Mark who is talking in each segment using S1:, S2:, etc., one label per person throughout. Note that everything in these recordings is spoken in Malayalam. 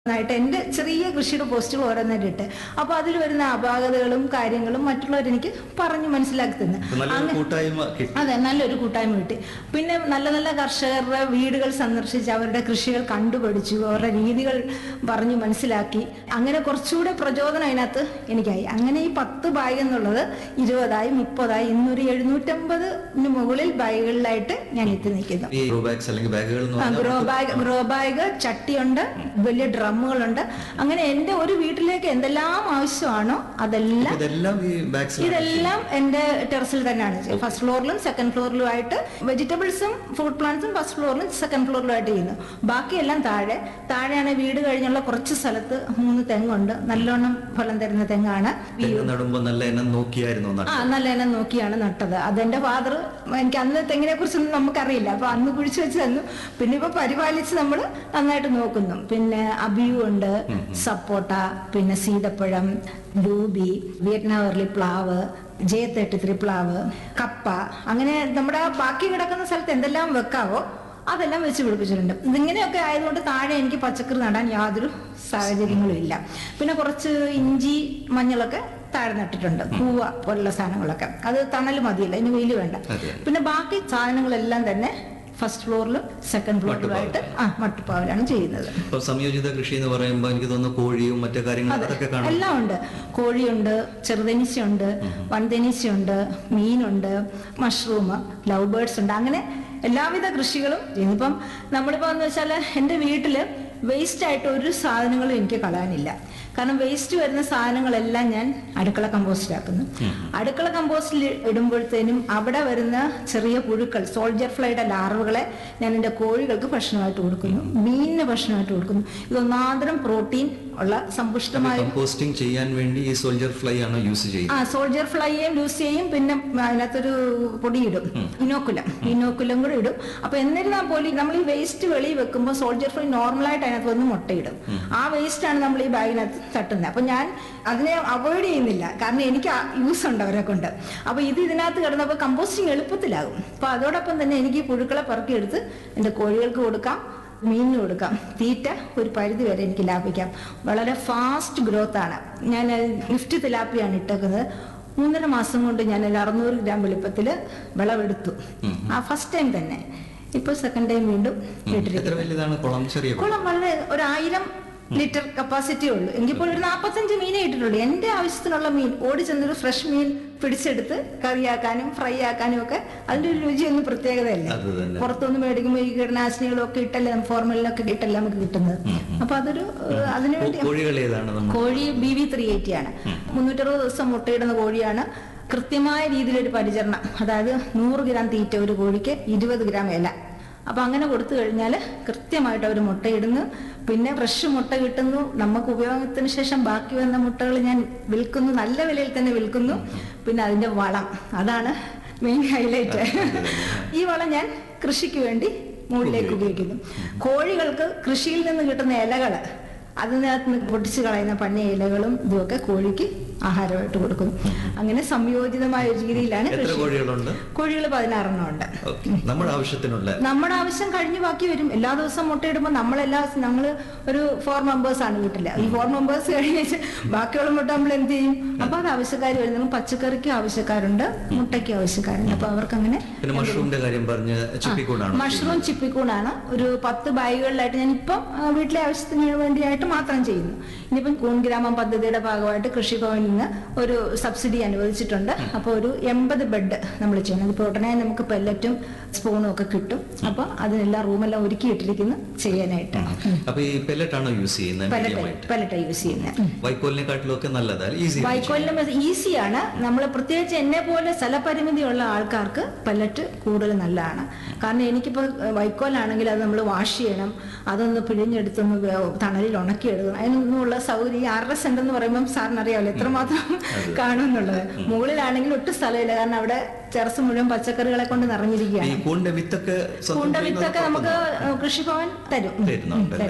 S1: ായിട്ട് എൻ്റെ ചെറിയ കൃഷിയുടെ പോസ്റ്റുകൾ ഓരോന്നായിട്ട് ഇട്ട് അപ്പോൾ അതിൽ വരുന്ന അപാകതകളും കാര്യങ്ങളും മറ്റുള്ളവരെനിക്ക് പറഞ്ഞ് മനസ്സിലാക്കി തന്നു
S2: ഇപ്പൊ നല്ലൊരു കൂട്ടായ്മ കിട്ടി
S1: അതെ നല്ലൊരു കൂട്ടായ്മ കിട്ടി പിന്നെ നല്ല നല്ല കർഷകരുടെ വീടുകൾ സന്ദർശിച്ച് അവരുടെ കൃഷികൾ കണ്ടുപഠിച്ചു അവരുടെ രീതികൾ പറഞ്ഞു മനസ്സിലാക്കി അങ്ങനെ കുറച്ചുകൂടെ പ്രചോദനം അതിനകത്ത് എനിക്കായി അങ്ങനെ ഈ പത്ത് ബാഗ് എന്നുള്ളത് ഇരുപതായി മുപ്പതായി ഇന്നൊരു എഴുന്നൂറ്റമ്പതിന് മുകളിൽ ബാഗുകളിലായിട്ട് ഞാൻ എത്തി നിൽക്കുന്നു
S2: ഈ ഗ്രോ ബാഗ്സ് അല്ലെങ്കിൽ ബാഗുകൾ എന്ന്
S1: ആ,
S2: പറഞ്ഞാൽ
S1: ഗ്രോ ബാഗ് ഗ്രോ ബാഗ് ചട്ടിയുണ്ട് വലിയ ഡ്രമ്മുകളുണ്ട് അങ്ങനെ എൻ്റെ ഒരു വീട്ടിലേക്ക് എന്തെല്ലാം ആവശ്യമാണോ അതെല്ലാം
S2: ഇതെല്ലാം ഈ ബാഗ്സ്
S1: ഇതെല്ലാം എൻ്റെ ടെറസിൽ തന്നെയാണ് ചെയ്യുന്നത് ഫസ്റ്റ് ഫ്ലോറിലും സെക്കൻഡ് ഫ്ലോറിലും ആയിട്ട് വെജിറ്റബിൾസും ഫ്രൂട്ട് പ്ലാന്റ്സും ഫസ്റ്റ് ഫ്ലോറിലും സെക്കൻഡ് ഫ്ലോറിലും ആയിട്ട് ചെയ്യുന്നു ബാക്കിയെല്ലാം താഴെ താഴെയാണ് വീട് കഴിഞ്ഞുള്ള കുറച്ച് സ്ഥലത്ത് മൂന്ന് തെങ്ങുണ്ട് നല്ലോണം ഫലം തരുന്ന തെങ്ങാണ്
S2: തെങ്ങ് നടുമ്പോ നല്ല ഇനം നോക്കിയായിരുന്നു നട്ടത്.
S1: ആ നല്ല ഇനം നോക്കിയാണ് നട്ടത് അതെന്റെ ഫാദർ എനിക്ക് അന്ന് തെങ്ങിനെ കുറിച്ചൊന്നും നമുക്കറിയില്ല അപ്പൊ അന്ന് കുഴിച്ചു വെച്ച് തന്നു പിന്നെ ഇപ്പൊ പരിപാലിച്ച് നമ്മൾ നന്നായിട്ട് നോക്കുന്നു പിന്നെ അബിയു ഉണ്ട് സപ്പോട്ട പിന്നെ സീതപ്പഴം ലൂബി വിയറ്റ്നാവർലി പ്ലാവ് ജെ തേർട്ടി ത്രീ പ്ലാവ് കപ്പ അങ്ങനെ നമ്മുടെ ആ ബാക്കി കിടക്കുന്ന സ്ഥലത്ത് എന്തെല്ലാം വെക്കാവോ അതെല്ലാം വെച്ച് പിടിപ്പിച്ചിട്ടുണ്ട് ഇതിങ്ങനെയൊക്കെ ആയതുകൊണ്ട് താഴെ എനിക്ക് പച്ചക്കറി നടാൻ യാതൊരു സാഹചര്യങ്ങളും ഇല്ല പിന്നെ കുറച്ച് ഇഞ്ചി മഞ്ഞളൊക്കെ താഴെ നട്ടിട്ടുണ്ട് പൂവ പോലുള്ള സാധനങ്ങളൊക്കെ അത് തണൽ മതിയല്ല അതിന് വെയിൽ വേണ്ട
S2: അതെ.
S1: പിന്നെ ബാക്കി സാധനങ്ങളെല്ലാം തന്നെ ഫസ്റ്റ് ഫ്ലോറിലും സെക്കൻഡ് ഫ്ലോറിലുമായിട്ട് ആ മട്ടുപ്പാവിലാണ് ചെയ്യുന്നത്
S2: ഇപ്പൊ സംയോജിത കൃഷി എന്ന് പറയുമ്പോൾ എനിക്ക് തോന്നുന്നു കോഴിയും മറ്റു കാര്യങ്ങളും അതൊക്കെ കാണും
S1: എല്ലാം ഉണ്ട് കോഴിയുണ്ട് ചെറുതെനിശയുണ്ട് വൻതെനിശയുണ്ട് മീനുണ്ട് മഷ്റൂം ലവ് ബേർഡ്സ് ഉണ്ട് അങ്ങനെ എല്ലാവിധ കൃഷികളും ചെയ്യുന്നു ഇപ്പം നമ്മളിപ്പോ എന്ന് വെച്ചാൽ എൻ്റെ വീട്ടില് വേസ്റ്റ് ആയിട്ട് ഒരു സാധനങ്ങളും എനിക്ക് കളയാനില്ല കാരണം വേസ്റ്റ് വരുന്ന സാധനങ്ങളെല്ലാം ഞാൻ അടുക്കള കമ്പോസ്റ്റിലാക്കുന്നു അടുക്കള കമ്പോസ്റ്റിൽ ഇടുമ്പോഴത്തേനും അവിടെ വരുന്ന ചെറിയ പുഴുക്കൾ സോൾജർ ഫ്ലൈയുടെ ലാർവകളെ ഞാൻ എൻ്റെ കോഴികൾക്ക് ഭക്ഷണമായിട്ട് കൊടുക്കുന്നു മീനിന് ഭക്ഷണമായിട്ട് കൊടുക്കുന്നു ഇതൊന്നാന്തരം പ്രോട്ടീൻ ഉള്ള സമ്പുഷ്ടമായ
S2: കമ്പോസ്റ്റിംഗ് ചെയ്യാൻ വേണ്ടി ഈ സോൾജർ ഫ്ലൈ ആണ് യൂസ് ചെയ്യുന്നത്
S1: ആ സോൾജർ ഫ്ലൈയും യൂസ് ചെയ്യും പിന്നെ അതിനകത്തൊരു പൊടിയിടും ഇനോക്കുലം ഇനോക്കുലം കൂടെ ഇടും അപ്പൊ എന്നിരുന്നാൽ പോലും നമ്മൾ ഈ വേസ്റ്റ് വെളിയിൽ വെക്കുമ്പോൾ സോൾജർ ഫ്ലൈ നോർമലായിട്ട് അതിനകത്ത് വന്ന് മുട്ടയിടും ആ വേസ്റ്റ് ആണ് നമ്മൾ ഈ ബാഗിനകത്ത് തട്ടുന്നത് അപ്പൊ ഞാൻ അതിനെ അവോയ്ഡ് ചെയ്യുന്നില്ല കാരണം എനിക്ക് യൂസ് ഉണ്ട് അവരെ കൊണ്ട് അപ്പൊ ഇത് ഇതിനകത്ത് കിടന്നപ്പോൾ കമ്പോസ്റ്റിംഗ് എളുപ്പത്തിലാകും അപ്പൊ അതോടൊപ്പം തന്നെ എനിക്ക് ഈ പുഴുക്കളെ പെറുക്കിയെടുത്ത് എൻ്റെ കോഴികൾക്ക് കൊടുക്കാം മീനിന് കൊടുക്കാം തീറ്റ ഒരു പരിധി വരെ എനിക്ക് ലാഭിക്കാം വളരെ ഫാസ്റ്റ് ഗ്രോത്ത് ആണ് ഞാൻ ലിഫ്റ്റ് തിലാപ്പിയാണ് ഇട്ടേക്കുന്നത് മൂന്നര മാസം കൊണ്ട് ഞാൻ ഒരു അറുന്നൂറ് ഗ്രാം വെളുപ്പത്തിൽ വിളവെടുത്തു ആ ഫസ്റ്റ് ടൈം തന്നെ ഇപ്പൊ സെക്കൻഡ് ടൈം വീണ്ടും
S2: എത്ര
S1: ഇട്ടിരിക്കുന്നു
S2: വലിയതാണ് കുളം ചെറിയ കുളം
S1: കുളം വളരെ ഒരു ആയിരം ലിറ്റർ കപ്പാസിറ്റി ഉള്ളൂ എങ്കിൽ പോലും ഒരു നാൽപ്പത്തഞ്ച് മീനേ ഇട്ടിട്ടുള്ളൂ എൻ്റെ ആവശ്യത്തിനുള്ള മീൻ ഓടി ചെന്നൊരു ഫ്രഷ് മീൻ പിടിച്ചെടുത്ത് കറിയാക്കാനും ഫ്രൈ ആക്കാനും ഒക്കെ അതിന്റെ ഒരു രുചിയൊന്നും പ്രത്യേകതയല്ല
S2: അത് തന്നെ.
S1: പുറത്തുനിന്ന് മേടിക്കുമ്പോൾ ഈ കീടനാശിനികളും ഒക്കെ ഇട്ടല്ലേ ഫോർമലിനൊക്കെ ഇട്ടല്ലേ നമുക്ക് കിട്ടുന്നത് അപ്പൊ അതൊരു ഏഹ്, അതിനു വേണ്ടി
S2: കോഴികൾ ഏതാണ് നമ്മൾ
S1: കോഴി ബി വി ത്രീ എയ്റ്റി ആണ് മുന്നൂറ്ററുപത് ദിവസം മുട്ടയിടുന്ന കോഴിയാണ് കൃത്യമായ രീതിയിലൊരു പരിചരണം അതായത് നൂറ് ഗ്രാം തീറ്റ ഒരു കോഴിക്ക് ഇരുപത് ഗ്രാം ഇല അപ്പൊ അങ്ങനെ കൊടുത്തു കഴിഞ്ഞാൽ കൃത്യമായിട്ട് അവർ മുട്ടയിടുന്നു പിന്നെ ഫ്രഷ് മുട്ട കിട്ടുന്നു നമുക്ക് ഉപയോഗത്തിന് ശേഷം ബാക്കി വന്ന മുട്ടകൾ ഞാൻ വിൽക്കുന്നു നല്ല വിലയിൽ തന്നെ വിൽക്കുന്നു പിന്നെ അതിന്റെ വളം അതാണ് മെയിൻ ഹൈലൈറ്റ് ഈ വളം ഞാൻ കൃഷിക്ക് വേണ്ടി മുകളിലേക്ക് ഉപയോഗിക്കുന്നു കോഴികൾക്ക് കൃഷിയിൽ നിന്ന് കിട്ടുന്ന ഇലകള് അതിനകത്ത് നിന്ന് പൊട്ടിച്ച് കളയുന്ന പഞ്ഞ ഇലകളും ഇതുമൊക്കെ കോഴിക്ക് ആഹാരമായിട്ട് കൊടുക്കുന്നു അങ്ങനെ സംയോജിതമായ ഒരു രീതിയിലാണ്
S2: എത്ര
S1: കൃഷി
S2: കോഴികളുണ്ട്
S1: കോഴികൾ പതിനാറെണ്ണം ഉണ്ട്
S2: ഓക്കെ നമ്മുടെ ആവശ്യത്തിനുള്ള
S1: നമ്മുടെ ആവശ്യം കഴിഞ്ഞു ബാക്കി വരും എല്ലാ ദിവസവും മുട്ടയിടുമ്പോൾ നമ്മളെല്ലാ നമ്മൾ ഒരു ഫോർ മെമ്പേഴ്സ് ആണ് വീട്ടില് ഈ ഫോർ മെമ്പേഴ്സ് കഴിഞ്ഞ് ബാക്കിയുള്ള മുട്ട നമ്മൾ എന്ത് ചെയ്യും അപ്പൊ അത് ആവശ്യക്കാർ വരും നമ്മൾ പച്ചക്കറിക്ക് ആവശ്യക്കാരുണ്ട് മുട്ടയ്ക്ക് ആവശ്യക്കാരുണ്ട് അപ്പൊ അവർക്ക് അങ്ങനെ
S2: പിന്നെ മഷ്റൂമിന്റെ കാര്യം പറഞ്ഞ് ചിപ്പിക്കൂടാണ്
S1: മഷ്റൂം ചിപ്പിക്കൂണാണ് ഒരു പത്ത് ബാഗുകളിലായിട്ട് ഞാൻ ഇപ്പം ആ, വീട്ടിലെ ആവശ്യത്തിന് വേണ്ടിയായിട്ട് മാത്രം ചെയ്യുന്നു ഇനിയിപ്പം കൂൺ ഗ്രാമം പദ്ധതിയുടെ ഭാഗമായിട്ട് കൃഷിഭവനിൽ നിന്ന് ഒരു സബ്സിഡി അനുവദിച്ചിട്ടുണ്ട് അപ്പോൾ ഒരു എൺപത് ബെഡ് നമ്മൾ ചെയ്യണം അതിപ്പോൾ ഉടനെ നമുക്ക് പെല്ലറ്റും സ്പൂണും ഒക്കെ കിട്ടും അപ്പോൾ അതിനെല്ലാം റൂമെല്ലാം ഒരുക്കിയിട്ടിരിക്കുന്നു ചെയ്യാനായിട്ട്
S2: അപ്പൊ ഈ പെല്ലറ്റ് ആണോ യൂസ് ചെയ്യുന്നത്
S1: പെല്ലറ്റ്
S2: മീഡിയമായിട്ട്
S1: പെല്ലറ്റ് യൂസ് ചെയ്യുന്നത്
S2: വൈക്കോലിനെക്കാട്ടിലും ഒക്കെ നല്ലതാ ഈസി
S1: വൈക്കോലിനും ഈസിയാണ് നമ്മൾ പ്രത്യേകിച്ച് എന്നെ പോലെ സ്ഥലപരിമിതിയുള്ള ആൾക്കാർക്ക് പല്ലറ്റ് കൂടുതൽ നല്ലതാണ് കാരണം എനിക്കിപ്പോൾ വൈക്കോലാണെങ്കിൽ അത് നമ്മൾ വാഷ് ചെയ്യണം അതൊന്ന് പിഴിഞ്ഞെടുത്തൊന്ന് വേ- തണലിൽ ഉണക്കിയെടുക്കണം അതിനൊന്നുമുള്ള സൗകര്യം ഈ ആറര സെന്റ് എന്ന് പറയുമ്പോൾ സാറിന് അറിയാമല്ലോ എത്രമാത്രം കാണും എന്നുള്ളത് മുകളിലാണെങ്കിൽ ഒട്ടും സ്ഥലമില്ല കാരണം അവിടെ ടെറസ് മുഴുവൻ പച്ചക്കറികളെ കൊണ്ട്
S2: ഈ
S1: നിറഞ്ഞിരിക്കുകയാണ്
S2: കൂണിന്റെ വിത്തൊക്കെ സ്വന്തം
S1: പൂണ്ട
S2: ചെയ്യുന്നത്
S1: വിത്തൊക്കെ നമുക്ക്
S2: പുറത്തുനിന്നാണോ?
S1: കൃഷിഭവൻ തരും
S2: തരുന്നുണ്ടല്ലേ
S1: തരും.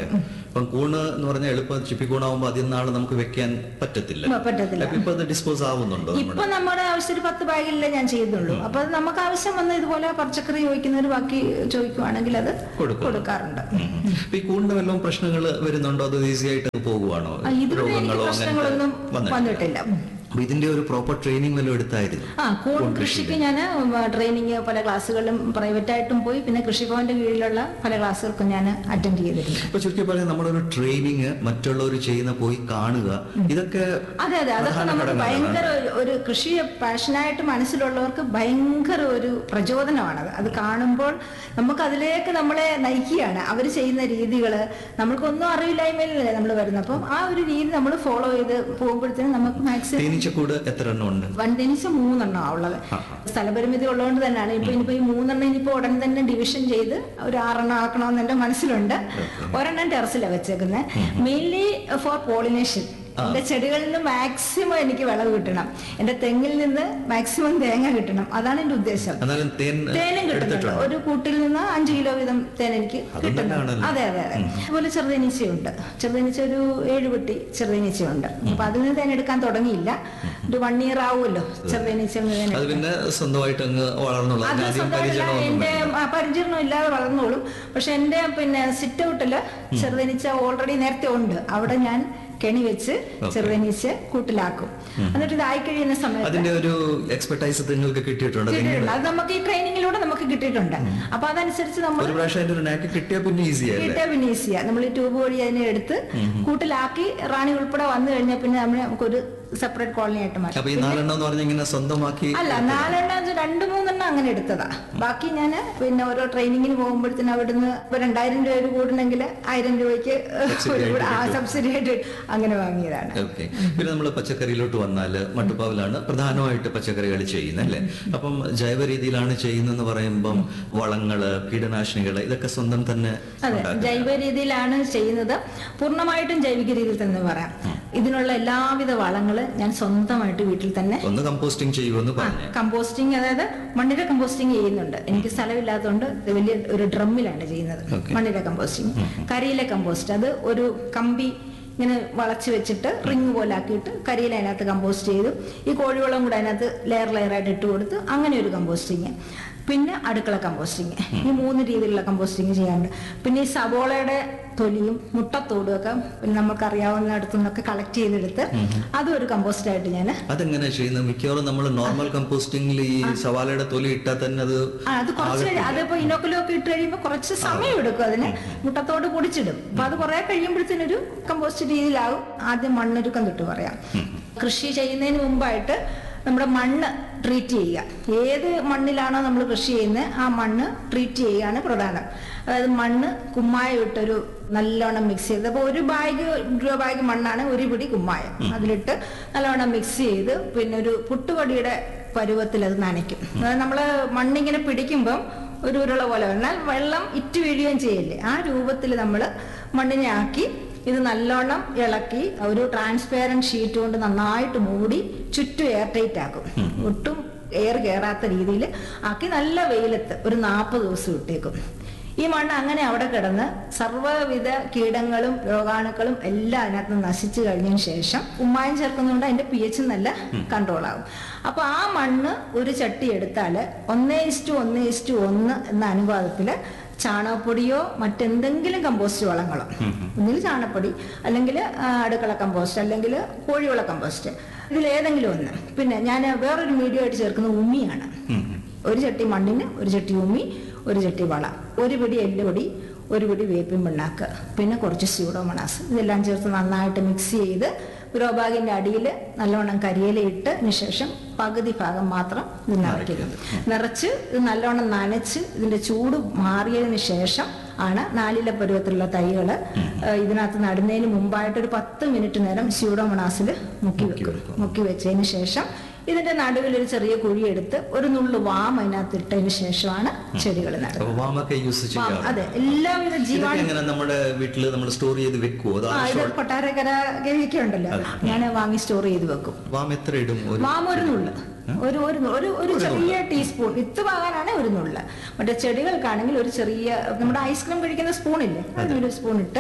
S2: അപ്പം കൂണ് എന്ന് പറഞ്ഞാൽ എളുപ്പം ചിപ്പിക്കൂണാവുമ്പോൾ അധികം നാൾ നമുക്ക് വെക്കാൻ പറ്റത്തില്ല
S1: ഉം, പറ്റത്തില്ല
S2: അപ്പൊ ഇപ്പൊ അത് ഡിസ്പോസ് ആവുന്നുണ്ടോ നമ്മുടെ
S1: ഇപ്പൊ നമ്മുടെ ആവശ്യം ഒരു പത്ത് ബാഗിലേ ഞാൻ ചെയ്യുന്നുള്ളൂ അപ്പൊ അത് നമുക്ക് ആവശ്യം വന്ന് ഇതുപോലെ പച്ചക്കറി ചോദിക്കുന്നവർ ബാക്കി ചോദിക്കുവാണെങ്കിൽ അത്
S2: കൊടുക്കും.
S1: കൊടുക്കാറുണ്ട്
S2: ഉം. അപ്പൊ ഈ കൂണിന് വല്ലതും പ്രശ്നങ്ങൾ വരുന്നുണ്ടോ അത് ഈസി ആയിട്ട് പോകുവാണോ
S1: ആ, ഇതുവരെ എനിക്ക് പ്രശ്നങ്ങളൊന്നും വന്നിട്ടില്ല
S2: അപ്പൊ ഇതിന്റെ ഒരു പ്രോപ്പർ ട്രെയിനിങ് വല്ലതും എടുത്തായിരുന്നു
S1: ആ കൂൺ കൃഷിക്ക് ഞാൻ ട്രെയിനിങ് പല ക്ലാസ്സുകളിലും പ്രൈവറ്റ് ആയിട്ടും പോയി പിന്നെ കൃഷിഭവന്റെ കീഴിലുള്ള പല ക്ലാസ്സുകൾക്കും ഞാൻ അറ്റൻഡ് ചെയ്തിരുന്നു
S2: ഇപ്പൊ ചുരുക്കി പറഞ്ഞാൽ നമ്മുടെ ഒരു ട്രെയിനിങ് മറ്റുള്ളവർ ചെയ്യുന്ന പോയി കാണുക ഇതൊക്കെ
S1: അതെ അതെ അതൊക്കെ
S2: പ്രധാന
S1: നമുക്ക്
S2: ഘടകങ്ങളാണ്.
S1: ഭയങ്കര ഒരു- ഒരു കൃഷിയെ പാഷനായിട്ട് മനസ്സിലുള്ളവർക്ക് ഭയങ്കര ഒരു പ്രചോദനമാണത് അത് കാണുമ്പോൾ നമുക്ക് അതിലേക്ക് നമ്മളെ നയിക്കുകയാണ് അവർ ചെയ്യുന്ന രീതികൾ നമ്മൾക്കൊന്നും അറിവില്ലായ്മയിലല്ലേ നമ്മൾ വരുന്നത് അപ്പം ആ ഒരു രീതി നമ്മൾ ഫോളോ ചെയ്ത് പോകുമ്പോഴത്തേനും നമുക്ക് മാക്സിമം
S2: തേനീച്ചക്കൂട് എത്ര എണ്ണം ഉണ്ട്
S1: വൻതേനീച്ച മൂന്നെണ്ണം ഉള്ളത് സ്ഥലപരിമിതി ഉള്ളതുകൊണ്ട് തന്നെയാണ് ഇപ്പൊ ഇനിയിപ്പോ ഈ മൂന്നെണ്ണം ഇനിയിപ്പോ ഉടൻ തന്നെ ഡിവിഷൻ ചെയ്ത് ഒരു ആറെണ്ണം ആക്കണമെന്ന് എന്റെ മനസ്സിലുണ്ട് ഒരെണ്ണം ടെറസിലാണ് വെച്ചേക്കുന്നത് മെയിൻലി ഫോർ പോളിനേഷൻ എന്റെ ചെടികളിൽ നിന്ന് മാക്സിമം എനിക്ക് വിളവ് കിട്ടണം എന്റെ തെങ്ങിൽ നിന്ന് മാക്സിമം തേങ്ങ കിട്ടണം അതാണ് എന്റെ ഉദ്ദേശം
S2: എന്നാലും തേൻ
S1: തേനും കിട്ടുന്നുണ്ട്
S2: എടുത്തിട്ടുണ്ടോ
S1: ഒരു കൂട്ടിൽ നിന്ന് അഞ്ചു കിലോ വീതം തേൻ എനിക്ക്
S2: അതും
S1: കിട്ടുന്നുണ്ട്
S2: നല്ലതാണല്ലോ.
S1: അതെ അതെ അതെ അതുപോലെ ചെറുതേനീച്ചയുണ്ട് ചെറുതേനീച്ച ഒരു ഏഴ് പെട്ടി ചെറുതേനീച്ചയുണ്ട് അപ്പൊ അതിൽ നിന്ന് തേൻ എടുക്കാൻ തുടങ്ങിയില്ല ഒരു വൺ ഇയർ ആവുമല്ലോ ചെറുതേനീച്ച തേൻ
S2: അത് പിന്നെ സ്വന്തമായിട്ട് അങ്ങ് വളർന്നുള്ള
S1: അത്
S2: അതിന് ആദ്യം
S1: സ്വന്തമായിട്ടല്ല
S2: പരിചരണം ഒന്നും
S1: എന്റെ
S2: വേണ്ട.
S1: ആ, പരിചരണം ഇല്ലാതെ വളർന്നോളും പക്ഷെ എന്റെ പിന്നെ സിറ്റ് ഔട്ടില് ചെറുതേനീച്ച ഓൾറെഡി നേരത്തെ ഉണ്ട് അവിടെ ഞാൻ കെണി വെച്ച് ചെറുതേനീച്ച കൂട്ടിലാക്കും എന്നിട്ട് ഇതായി കഴിയുന്ന സമയത്ത്
S2: അതിന്റെ ഒരു എക്സ്പെർട്ടൈസ് നിങ്ങൾക്ക് കിട്ടിയിട്ടുണ്ട് അത് എങ്ങനെ-
S1: കിട്ടിയിട്ടുണ്ട് അത് നമുക്ക് ഈ ട്രെയിനിങ്ങിലൂടെ നമുക്ക് കിട്ടിയിട്ടുണ്ട് അപ്പൊ അതനുസരിച്ച് നമ്മൾ
S2: ഒരു പ്രാവശ്യം അതിന്റെ ഒരു നാക്ക് കിട്ടിയാൽ പിന്നെ ഈസി ആയില്ലേ
S1: കിട്ടിയ പിന്നെ ഈസിയാ നമ്മൾ ഈ ട്യൂബ് വഴി അതിനെ എടുത്ത് കൂട്ടിലാക്കി റാണി ഉൾപ്പെടെ വന്നു കഴിഞ്ഞാൽ പിന്നെ നമ്മൾ നമുക്കൊരു സെപ്പറേറ്റ് കോളനി ആയിട്ട് മാറ്റാം
S2: അപ്പൊ ഈ നാലെണ്ണം എന്ന് പറഞ്ഞാൽ ഇങ്ങനെ സ്വന്തമാക്കി
S1: അല്ല നാലെണ്ണം അത് രണ്ട് മൂന്നെണ്ണം അങ്ങനെ എടുത്തതാ ബാക്കി ഞാൻ പിന്നെ ഓരോ ട്രെയിനിങ്ങിന് പോകുമ്പോഴത്തേനും അവിടുന്ന് ഇപ്പൊ രണ്ടായിരം രൂപ ഒരു കൂടുന്നെങ്കിൽ ആയിരം രൂപയ്ക്ക്
S2: Subsidy
S1: ഒരു ആ സബ്സിഡി ആയിട്ട് അങ്ങനെ വാങ്ങിയതാണ്
S2: ഓക്കെ പിന്നെ നമ്മൾ പച്ചക്കറിയിലോട്ട് വന്നാൽ മട്ടുപ്പാവിലാണ് പ്രധാനമായിട്ട് പച്ചക്കറികൾ ചെയ്യുന്നത് അല്ലേ അപ്പം ജൈവ രീതിയിലാണ് ചെയ്യുന്നതെന്ന് പറയുമ്പം വളങ്ങള് കീടനാശിനികള് ഇതൊക്കെ സ്വന്തം തന്നെ
S1: അതെ
S2: ഉണ്ടാക്കുക.
S1: ജൈവ രീതിയിലാണ് ചെയ്യുന്നത് പൂർണ്ണമായിട്ടും ജൈവിക രീതിയിൽ തന്നെ പറയാം ഇതിനുള്ള എല്ലാവിധ വളങ്ങള് ഞാൻ സ്വന്തമായിട്ട് വീട്ടിൽ തന്നെ
S2: ഒന്ന് കമ്പോസ്റ്റിംഗ് ചെയ്യുമെന്ന് പറഞ്ഞു
S1: കമ്പോസ്റ്റിംഗ് അതായത് മണ്ണിര കമ്പോസ്റ്റിംഗ് ചെയ്യുന്നുണ്ട് എനിക്ക് സ്ഥലമില്ലാത്തതുകൊണ്ട് ഇത് വലിയ ഒരു ഡ്രമ്മിലാണ് ചെയ്യുന്നത്
S2: Okay.
S1: മണ്ണിര കമ്പോസ്റ്റിംഗ് കരിയിലെ കമ്പോസ്റ്റ് അത് ഒരു കമ്പി ഇങ്ങനെ വളച്ച് വെച്ചിട്ട് റിങ് പോലെ ആക്കിയിട്ട് കരിയില അതിനകത്ത് കമ്പോസ്റ്റ് ചെയ്തു ഈ കോഴിവെള്ളം കൂടെ അതിനകത്ത് ലെയർ ലെയർ ആയിട്ട് ഇട്ട് കൊടുത്ത് അങ്ങനെ ഒരു കമ്പോസ്റ്റിങ് പിന്നെ അടുക്കള കമ്പോസ്റ്റിങ് ഈ മൂന്ന് രീതിയിലുള്ള കമ്പോസ്റ്റിങ് ചെയ്യാറുണ്ട് പിന്നെ ഈ സവോളയുടെ തൊലിയും മുട്ടത്തോടും ഒക്കെ പിന്നെ നമുക്ക് അറിയാവുന്ന അടുത്തു നിന്നൊക്കെ കളക്ട് ചെയ്തെടുത്ത് അതും ഒരു കമ്പോസ്റ്റ് ആയിട്ട് ഞാൻ
S2: അതെങ്ങനെ ചെയ്യുന്നത് മിക്കവാറും നമ്മൾ നോർമൽ കമ്പോസ്റ്റിംഗിൽ ഈ സവാളയുടെ തൊലി ഇട്ടാൽ തന്നെ അത്
S1: ആ, അത് കുറച്ച് കഴി- അതിപ്പോ ഇനോക്കുലൊക്കെ ഇട്ട് കഴിയുമ്പോൾ കുറച്ച് സമയം എടുക്കും അതിന് മുട്ടത്തോട് പൊടിച്ചിടും അപ്പൊ അത് കുറെ കഴിയുമ്പോഴത്തേനൊരു കമ്പോസ്റ്റ് രീതിയിലാവും ആദ്യം മണ്ണൊരുക്കം തൊട്ട് പറയാം കൃഷി ചെയ്യുന്നതിന് മുമ്പായിട്ട് നമ്മുടെ മണ്ണ് ട്രീറ്റ് ചെയ്യുക ഏത് മണ്ണിലാണോ നമ്മൾ കൃഷി ചെയ്യുന്നത് ആ മണ്ണ് ട്രീറ്റ് ചെയ്യുകയാണ് പ്രധാനം അതായത് മണ്ണ് കുമ്മായം ഇട്ടൊരു നല്ലോണം മിക്സ് ചെയ്ത് അപ്പോൾ ഒരു ബാഗ് രൂപ ബാഗ് മണ്ണാണ് ഒരു പിടി കുമ്മായം അതിലിട്ട് നല്ലോണം മിക്സ് ചെയ്ത് പിന്നെ ഒരു പുട്ടുപൊടിയുടെ പരുവത്തിൽ അത് നനയ്ക്കും അതായത് നമ്മൾ മണ്ണിങ്ങനെ പിടിക്കുമ്പം ഒരു ഉരുള പോലെ എന്നാൽ വെള്ളം ഇറ്റ് വീഴുകയും ചെയ്യില്ലേ ആ രൂപത്തിൽ നമ്മൾ മണ്ണിനെ ആക്കി ഇത് നല്ലോണം ഇളക്കി ഒരു ട്രാൻസ്പെയറന്റ് ഷീറ്റ് കൊണ്ട് നന്നായിട്ട് മൂടി ചുറ്റും എയർ ടൈറ്റ് ആക്കും ഒട്ടും എയർ കയറാത്ത രീതിയിൽ ആക്കി നല്ല വെയിലത്ത് ഒരു നാൽപ്പത് ദിവസം ഇട്ടേക്കും ഈ മണ്ണ് അങ്ങനെ അവിടെ കിടന്ന് സർവ്വവിധ കീടങ്ങളും രോഗാണുക്കളും എല്ലാം അതിനകത്ത് നശിച്ചു കഴിഞ്ഞതിന് ശേഷം ഉമ്മായം ചേർക്കുന്നതുകൊണ്ട് അതിന്റെ പി എച്ച് നല്ല കൺട്രോൾ ആകും അപ്പൊ ആ മണ്ണ് ഒരു ചട്ടി എടുത്താൽ ഒന്നേ ഇസ്റ്റു ഒന്നേ ഇസ്റ്റു ഒന്ന് എന്ന അനുപാതത്തില് ചാണകപ്പൊടിയോ മറ്റെന്തെങ്കിലും കമ്പോസ്റ്റ് വളങ്ങളോ ഒന്നിൽ ചാണകപ്പൊടി അല്ലെങ്കിൽ അടുക്കള കമ്പോസ്റ്റ് അല്ലെങ്കിൽ കോഴിവള കമ്പോസ്റ്റ് ഇതിലേതെങ്കിലും ഒന്ന് പിന്നെ ഞാൻ വേറൊരു മീഡിയം ആയിട്ട് ചേർക്കുന്നത് ഉമ്മിയാണ് ഒരു ചട്ടി മണ്ണിന് ഒരു ചട്ടി ഉമ്മി ഒരു ചട്ടി വള ഒരു പിടി എല്ലുപൊടി ഒരു പിടി വേപ്പിൻ പിണ്ണാക്ക് പിന്നെ കുറച്ച് സ്യൂഡോമണാസ് ഇതെല്ലാം ചേർത്ത് നന്നായിട്ട് മിക്സ് ചെയ്ത് ഗ്രോ ബാഗിന്റെ അടിയിൽ നല്ലോണം കരിയില ഇട്ടതിന് ശേഷം പകുതി ഭാഗം മാത്രം ഇത് നിറയ്ക്കുക നിറച്ച് ഇത് നല്ലോണം നനച്ച് ഇതിന്റെ ചൂട് മാറിയതിന് ശേഷം ആണ് നാലില പരുവത്തിലുള്ള തൈകൾ ഇതിനകത്ത് നടുന്നതിന് മുമ്പായിട്ട് ഒരു പത്ത് മിനിറ്റ് നേരം സ്യൂഡോമണാസിൽ മുക്കി വെക്കും മുക്കി വെച്ചതിന് ശേഷം ഇതിന്റെ നടുവിൽ ഒരു ചെറിയ കുഴി എടുത്ത് ഒരു നുള്ളു വാം അതിനകത്ത് ഇട്ടതിന് ശേഷമാണ് ചെടികൾ നടുന്നത്
S2: അപ്പൊ വാമൊക്കെ യൂസ്
S1: വാം,
S2: ചെയ്യാം
S1: അതെ എല്ലാവിധ ജീവാണു
S2: ഇതൊക്കെ എങ്ങനെ നമ്മുടെ വീട്ടിൽ നമ്മൾ സ്റ്റോർ ചെയ്ത് വെക്കുവോ അത്
S1: ആ ഇത് കൊട്ടാരക്കര ഗവിക്ക് ഉണ്ടല്ലോ ഞാൻ വാങ്ങി സ്റ്റോർ ചെയ്ത് വെക്കും
S2: വാം എത്ര ഇടും ഒരു
S1: വാം ഒരു നുള്ള് ഒരു ഒരു നു- ഒരു ഒരു ചെറിയ ടീസ്പൂൺ വിത്ത് വാങ്ങാനാണ് ഒരു നുള്ള് മറ്റേ ചെടികൾക്കാണെങ്കിൽ ഒരു ചെറിയ നമ്മുടെ ഐസ്ക്രീം കഴിക്കുന്ന സ്പൂണില്ലേ അതിനൊരു സ്പൂൺ ഇട്ട്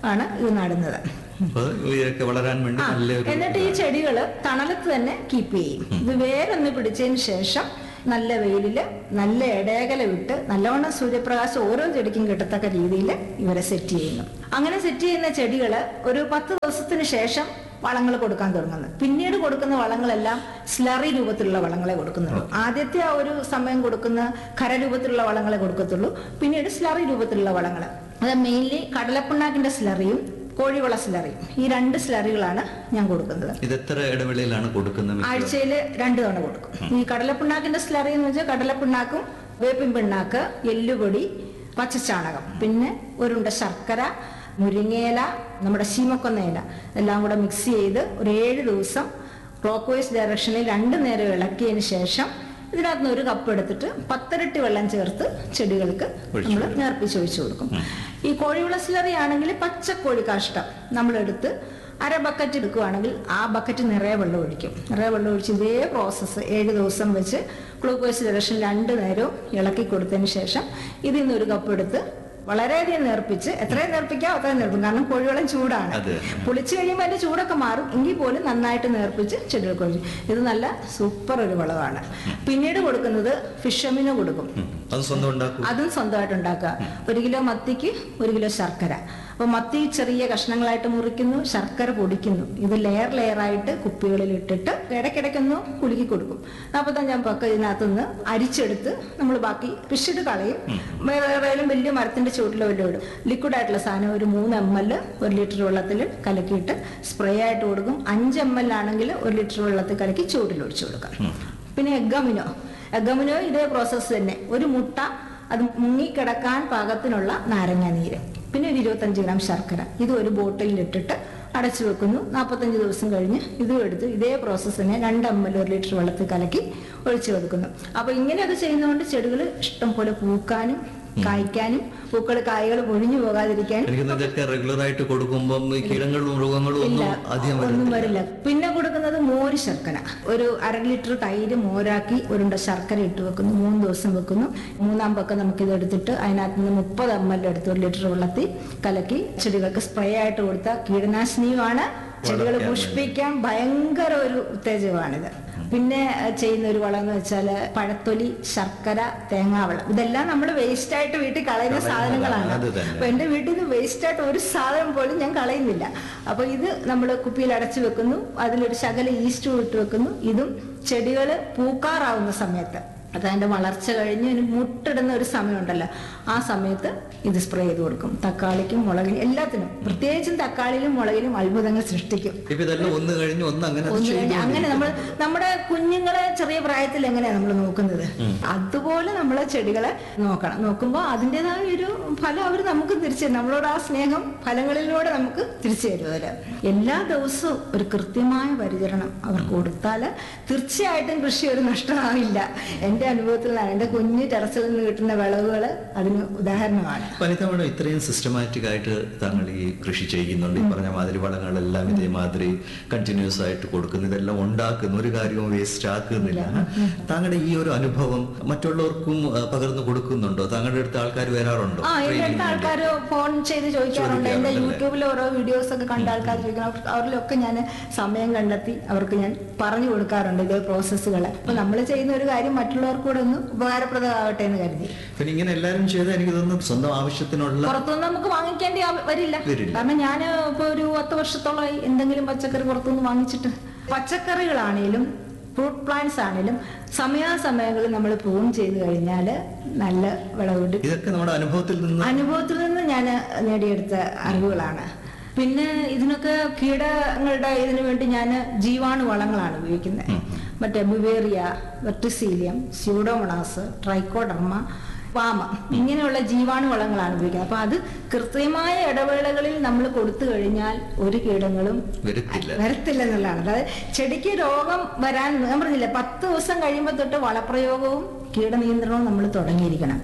S1: ആണ് ഇത് നടുന്നത്
S2: അപ്പൊ ഇവയൊക്കെ വളരാൻ വേണ്ടി
S1: ആ,
S2: നല്ലൊരു
S1: എന്നിട്ട് ഈ ചെടികള് തണലത്ത് തന്നെ കീപ്പ് ചെയ്യും ഇത് വേരൊന്ന് പിടിച്ചതിന് ശേഷം നല്ല വെയിലില് നല്ല ഇടയകല വിട്ട് നല്ലവണ്ണം സൂര്യപ്രകാശം ഓരോ ചെടിക്കും കിട്ടത്തക്ക രീതിയിൽ ഇവരെ സെറ്റ് ചെയ്യുന്നു അങ്ങനെ സെറ്റ് ചെയ്യുന്ന ചെടികള് ഒരു പത്ത് ദിവസത്തിന് ശേഷം വളങ്ങൾ കൊടുക്കാൻ തുടങ്ങുന്നത് പിന്നീട് കൊടുക്കുന്ന വളങ്ങളെല്ലാം സ്ലറി രൂപത്തിലുള്ള വളങ്ങളെ കൊടുക്കുന്നുള്ളൂ ആദ്യത്തെ ആ ഒരു സമയം കൊടുക്കുന്ന ഖരരൂപത്തിലുള്ള വളങ്ങളെ കൊടുക്കത്തുള്ളൂ പിന്നീട് സ്ലറി രൂപത്തിലുള്ള വളങ്ങൾ അത് മെയിൻലി കടലപ്പിണ്ണാക്കിന്റെ സ്ലറിയും കോഴിവള സ്ലറിയും ഈ രണ്ട് സ്ലറികളാണ് ഞാൻ കൊടുക്കുന്നത്
S2: ഇത് എത്ര ഇടവേളയിലാണ് കൊടുക്കുന്നത് മിക്കവാറും?
S1: ആഴ്ചയിൽ രണ്ട് തവണ കൊടുക്കും ഈ കടലപ്പിണ്ണാക്കിന്റെ സ്ലറി എന്ന് വെച്ചാൽ കടലപ്പിണ്ണാക്കും വേപ്പിൻ പിണ്ണാക്ക് എല്ലുപൊടി പച്ചച്ചാണകം പിന്നെ ഒരുണ്ട ശർക്കര മുരിങ്ങയില നമ്മുടെ ശീമക്കൊന്നയില എല്ലാം കൂടെ മിക്സ് ചെയ്ത് ഒരു ഏഴ് ദിവസം ക്ലോക്ക് വൈസ് ഡയറക്ഷനിൽ രണ്ട് നേരം ഇളക്കിയതിന് ശേഷം ഇതിനകത്ത് നിന്ന് ഒരു കപ്പ് എടുത്തിട്ട് പത്തരട്ടി വെള്ളം ചേർത്ത് ചെടികൾക്ക്
S2: ഒഴിച്ചു
S1: നമ്മൾ നേർപ്പിച്ച് ഒഴിച്ചു കൊടുക്കും ഈ കോഴിവള സ്ലറി ആണെങ്കിൽ പച്ചക്കോഴി കാഷ്ടം നമ്മളെടുത്ത് അര ബക്കറ്റ് എടുക്കുകയാണെങ്കിൽ ആ ബക്കറ്റ് നിറയെ വെള്ളം ഒഴിക്കും നിറയെ വെള്ളം ഒഴിച്ച് ഇതേ പ്രോസസ്സ് ഏഴ് ദിവസം വെച്ച് ഗ്ലൂക്കോസ് ഡയറക്ഷൻ രണ്ട് നേരവും ഇളക്കി കൊടുത്തതിന് ശേഷം ഇതിൽ നിന്ന് ഒരു കപ്പ് എടുത്ത് വളരെയധികം നേർപ്പിച്ച് എത്രയും നേർപ്പിക്കാം അത്രയും നേർപ്പിക്കും കാരണം കോഴിവെള്ളം ചൂടാണ്
S2: അതെ.
S1: പുളിച്ച് കഴിയുമ്പോൾ അതിന്റെ ചൂടൊക്കെ മാറും എങ്കിൽ പോലും നന്നായിട്ട് നേർപ്പിച്ച് ചെടികൾക്ക് ഒഴിച്ചു ഇത് നല്ല സൂപ്പർ ഒരു വളമാണ് പിന്നീട് കൊടുക്കുന്നത് ഫിഷമിന് കൊടുക്കും
S2: ഉം. അത് സ്വന്തം ഉണ്ടാക്കും
S1: അതും സ്വന്തമായിട്ട് ഉണ്ടാക്കുക ഒരു കിലോ മത്തിക്ക് ഒരു കിലോ ശർക്കര അപ്പൊ മത്തി ചെറിയ കഷ്ണങ്ങളായിട്ട് മുറിക്കുന്നു ശർക്കര പൊടിക്കുന്നു ഇത് ലെയർ ലെയർ ആയിട്ട് കുപ്പികളിൽ ഇട്ടിട്ട് ഇടയ്ക്കിടയ്ക്കൊന്ന് കുലുക്കി കൊടുക്കും നാൽപ്പത്തഞ്ചാം പക്ക ഇതിനകത്തുനിന്ന് അരിച്ചെടുത്ത് നമ്മൾ ബാക്കി പിഷിട്ട് കളയും വേറെ ഏതെങ്കിലും വലിയ മരത്തിന്റെ ചുവട്ടിലോ വല്ലതും ഇടും ലിക്വിഡ് ആയിട്ടുള്ള സാധനം ഒരു മൂന്ന് എം എൽ ഒരു ലിറ്റർ വെള്ളത്തിൽ കലക്കിയിട്ട് സ്പ്രേ ആയിട്ട് കൊടുക്കും അഞ്ച് എം എൽ ആണെങ്കിൽ ഒരു ലിറ്റർ വെള്ളത്തിൽ കലക്കി ചുവട്ടിൽ ഒഴിച്ചു കൊടുക്കാം പിന്നെ എഗ്ഗമിനോ എഗ്ഗമിനോ ഇതേ പ്രോസസ്സ് തന്നെ ഒരു മുട്ട അത് മുങ്ങിക്കിടക്കാൻ പാകത്തിനുള്ള നാരങ്ങ നീര് പിന്നെ ഒരു ഇരുപത്തഞ്ച് ഗ്രാം ശർക്കര ഇത് ഒരു ബോട്ടിലിൽ ഇട്ടിട്ട് അടച്ചു വെക്കുന്നു നാൽപ്പത്തഞ്ച് ദിവസം കഴിഞ്ഞ് ഇതും എടുത്ത് ഇതേ പ്രോസസ്സ് തന്നെ രണ്ട് എം എൽ ഒരു ലിറ്റർ വെള്ളത്തിൽ കലക്കി ഒഴിച്ചു കൊടുക്കുന്നു അപ്പൊ ഇങ്ങനെയൊക്കെ ചെയ്യുന്നതുകൊണ്ട് ചെടികൾ ഇഷ്ടം പോലെ പൂക്കാനും കായ്ക്കാനും പൂക്കൾ കായ്കൾ പൊഴിഞ്ഞു പോകാതിരിക്കാനും
S2: എനിക്ക് തോന്നുന്നു ഇതൊക്കെ റെഗുലർ ആയിട്ട് കൊടുക്കുമ്പം ഈ കീടങ്ങളും മൃഗങ്ങളും
S1: ഇല്ല
S2: ഒന്നും അധികം
S1: ഒന്നും
S2: വരത്തില്ല
S1: വരില്ല പിന്നെ കൊടുക്കുന്നത് മോര് ശർക്കര ഒരു അര ലിറ്റർ തൈര് മോരാക്കി ഒരുണ്ട ശർക്കര ഇട്ട് വെക്കുന്നു മൂന്ന് ദിവസം വെക്കുന്നു മൂന്നാം പക്കം നമുക്ക് ഇത് എടുത്തിട്ട് അതിനകത്ത് നിന്ന് മുപ്പത് എം എൽ എടുത്ത് ഒരു ലിറ്റർ വെള്ളത്തിൽ കലക്കി ചെടികൾക്ക് സ്പ്രേ ആയിട്ട് കൊടുത്ത കീടനാശിനിയുമാണ് ചെടികൾ
S2: വളർത്താൻ
S1: പുഷ്പിക്കാൻ ഭയങ്കര ഒരു ഉത്തേജകമാണിത് പിന്നെ അഹ് ചെയ്യുന്ന ഒരു വളം എന്ന് വെച്ചാല് പഴത്തൊലി ശർക്കര തേങ്ങാവളം ഇതെല്ലാം നമ്മൾ വേസ്റ്റ് ആയിട്ട് വീട്ടിൽ കളയുന്ന
S2: കളയുന്നതാണ്,
S1: സാധനങ്ങളാണ്
S2: അത് തന്നെ.
S1: അപ്പൊ എന്റെ വീട്ടിൽ നിന്ന് വേസ്റ്റ് ആയിട്ട് ഒരു സാധനം പോലും ഞാൻ കളയുന്നില്ല അപ്പൊ ഇത് നമ്മൾ കുപ്പിയിൽ അടച്ചു വെക്കുന്നു അതിലൊരു ശകല ഈസ്റ്റ് ഇട്ട് വെക്കുന്നു ഇതും ചെടികൾ പൂക്കാറാവുന്ന സമയത്ത് അത് അതിന്റെ വളർച്ച കഴിഞ്ഞ് അതിന് മുട്ടിടുന്ന ഒരു സമയമുണ്ടല്ലോ ആ സമയത്ത് ഇത് സ്പ്രേ ചെയ്ത് കൊടുക്കും തക്കാളിക്കും മുളകിനും എല്ലാത്തിനും പ്രത്യേകിച്ചും തക്കാളിയിലും മുളകിലും അത്ഭുതങ്ങൾ സൃഷ്ടിക്കും
S2: ഇപ്പൊ ഇതെല്ലാം ഒന്ന് കഴിഞ്ഞ് ഒന്ന് അങ്ങനെ അത്
S1: ഒന്ന് കഴിഞ്ഞ് അങ്ങനെ നമ്മൾ
S2: ചെയ്തുകൊണ്ടിരിക്കുന്നു.
S1: നമ്മുടെ കുഞ്ഞുങ്ങളെ ചെറിയ പ്രായത്തിൽ എങ്ങനെയാ നമ്മൾ നോക്കുന്നത് അതുപോലെ നമ്മളെ ചെടികളെ നോക്കണം നോക്കുമ്പോൾ അതിൻ്റെതായ ഒരു ഫലം അവർ നമുക്ക് തിരിച്ചു തരും നമ്മളോട് ആ സ്നേഹം ഫലങ്ങളിലൂടെ നമുക്ക് തിരിച്ചു തരും അവര് എല്ലാ ദിവസവും ഒരു കൃത്യമായ പരിചരണം അവർക്ക് കൊടുത്താൽ തീർച്ചയായിട്ടും കൃഷി ഒരു നഷ്ടമാവില്ല എൻ്റെ അനുഭവത്തിൽ നിന്നാണ് എൻ്റെ കുഞ്ഞ് ടെറസിൽ നിന്ന് കിട്ടുന്ന വിളവുകൾ അതിന് ഉദാഹരണമാണ്
S2: വനിത മേഡം ഇത്രയും സിസ്റ്റമാറ്റിക് ആയിട്ട് താങ്കൾ ഈ കൃഷി ചെയ്യുന്നുണ്ട് ഈ പറഞ്ഞ മാതിരി വളങ്ങളെല്ലാം ഇതേമാതിരി കണ്ടിന്യൂസ് ആയിട്ട് കൊടുക്കുന്നു ഇതെല്ലാം ഉണ്ടാക്കുന്നു ഒരു കാര്യവും വേസ്റ്റ് ആക്കുന്നില്ല താങ്കളുടെ ഈ ഒരു അനുഭവം മറ്റുള്ളവർക്കും ആ, പകർന്നു കൊടുക്കുന്നുണ്ടോ താങ്കളുടെ അടുത്ത് ആൾക്കാർ വരാറുണ്ടോ
S1: ആ എന്റെ
S2: Training
S1: അടുത്ത്
S2: ന് വേണ്ടി?
S1: ആൾക്കാർ ഫോൺ ചെയ്ത് ചോദിക്കാറുണ്ട് എന്റെ
S2: ചോദിക്കാറുണ്ടല്ലേ?
S1: യൂട്യൂബിൽ ഓരോ വീഡിയോസ് ഒക്കെ കണ്ട ആൾക്കാർ ചോദിക്കണം അവർ- അവരിലൊക്കെ ഞാൻ സമയം കണ്ടെത്തി അവർക്ക് ഞാൻ പറഞ്ഞു കൊടുക്കാറുണ്ട് ഇതേ പ്രോസസ്സുകൾ അപ്പൊ നമ്മൾ ചെയ്യുന്ന ഒരു കാര്യം മറ്റുള്ളവർക്ക് കൂടെ ഒന്ന് ഉപകാരപ്രദമാവട്ടെ എന്ന് കരുതി
S2: പിന്നെ ഇങ്ങനെ എല്ലാവരും ചെയ്താൽ എനിക്ക് തോന്നുന്നു സ്വന്തം ആവശ്യത്തിനുള്ള
S1: പുറത്തുനിന്ന് നമുക്ക് വാങ്ങിക്കേണ്ടി ആവ- വരില്ല
S2: വരില്ല.
S1: കാരണം ഞാൻ ഇപ്പൊ ഒരു പത്ത് വർഷത്തോളമായി എന്തെങ്കിലും പച്ചക്കറി പുറത്തുനിന്ന് വാങ്ങിച്ചിട്ട് പച്ചക്കറികളാണേലും ഫ്രൂട്ട് പ്ലാന്റ്സ് ആണേലും സമയാസമയങ്ങളിൽ നമ്മൾ പ്രൂൺ ചെയ്ത് കഴിഞ്ഞാൽ നല്ല വിളവ് കിട്ടും
S2: ഇതൊക്കെ നമ്മുടെ അനുഭവത്തിൽ നിന്ന്
S1: അനുഭവത്തിൽ നിന്ന് ഞാൻ നേടിയെടുത്ത അറിവുകളാണ് പിന്നെ ഇതിനൊക്കെ കീടങ്ങളുടെ ഇതിനു വേണ്ടി ഞാൻ ജീവാണു വളങ്ങളാണ് ഉപയോഗിക്കുന്നത് മറ്റേ Beauveria Verticillium Pseudomonas Trichoderma VAM ഇങ്ങനെയുള്ള ജീവാണു വളങ്ങളാണ് ഉപയോഗിക്കുന്നത് അപ്പൊ അത് കൃത്യമായ ഇടവേളകളിൽ നമ്മൾ കൊടുത്തു കഴിഞ്ഞാൽ ഒരു കീടങ്ങളും
S2: വരത്തില്ല
S1: വരത്തില്ല എന്നുള്ളതാണ് അതായത് ചെടിക്ക് രോഗം വരാൻ ഞാൻ പറഞ്ഞില്ല പത്ത് ദിവസം കഴിയുമ്പോൾ തൊട്ട് വളപ്രയോഗവും കീടനിയന്ത്രണവും നമ്മൾ തുടങ്ങിയിരിക്കണം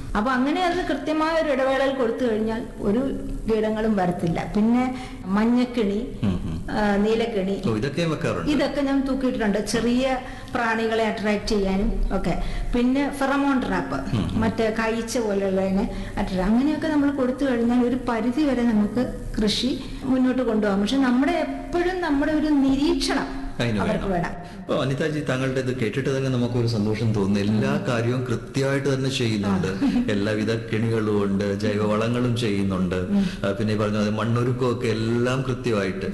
S1: അപ്പൊ അങ്ങനെ അത് കൃത്യമായ ഒരു ഇടവേളയിൽ കൊടുത്തു കഴിഞ്ഞാൽ ഒരു കീടങ്ങളും വരത്തില്ല പിന്നെ മഞ്ഞക്കിണി
S2: ഉം, ഉം.
S1: ആ, നീലക്കിണി
S2: ഓ ഇതൊക്കെ വെക്കാറുണ്ട്
S1: ഇതൊക്കെ ഞാൻ തൂക്കിയിട്ടുണ്ട് ചെറിയ പ്രാണികളെ അട്രാക്ട് ചെയ്യാനും ഒക്കെ പിന്നെ ഫെറമോൺ ട്രാപ്പ് മറ്റേ കഴിച്ച പോലെയുള്ളതിനെ അട്രാക്ട് അങ്ങനെയൊക്കെ നമ്മൾ കൊടുത്തു കഴിഞ്ഞാൽ ഒരു പരിധി വരെ നമുക്ക് കൃഷി മുന്നോട്ട് കൊണ്ടുപോകാം പക്ഷെ നമ്മുടെ എപ്പോഴും നമ്മുടെ ഒരു നിരീക്ഷണം
S2: അതിന്
S1: അവർക്ക്
S2: വേണം
S1: വേണം
S2: അപ്പൊ അനിതാജി താങ്കളുടെ ഇത് കേട്ടിട്ട് തന്നെ നമുക്കൊരു സന്തോഷം തോന്നുന്നു എല്ലാ കാര്യവും കൃത്യമായിട്ട് തന്നെ ചെയ്യുന്നുണ്ട് എല്ലാവിധ കെണികളും ഉണ്ട് ജൈവവളങ്ങളും ചെയ്യുന്നുണ്ട് ആ, പിന്നെ ഈ പറഞ്ഞ പോലെ മണ്ണൊരുക്കവും ഒക്കെ എല്ലാം കൃത്യമായിട്ട്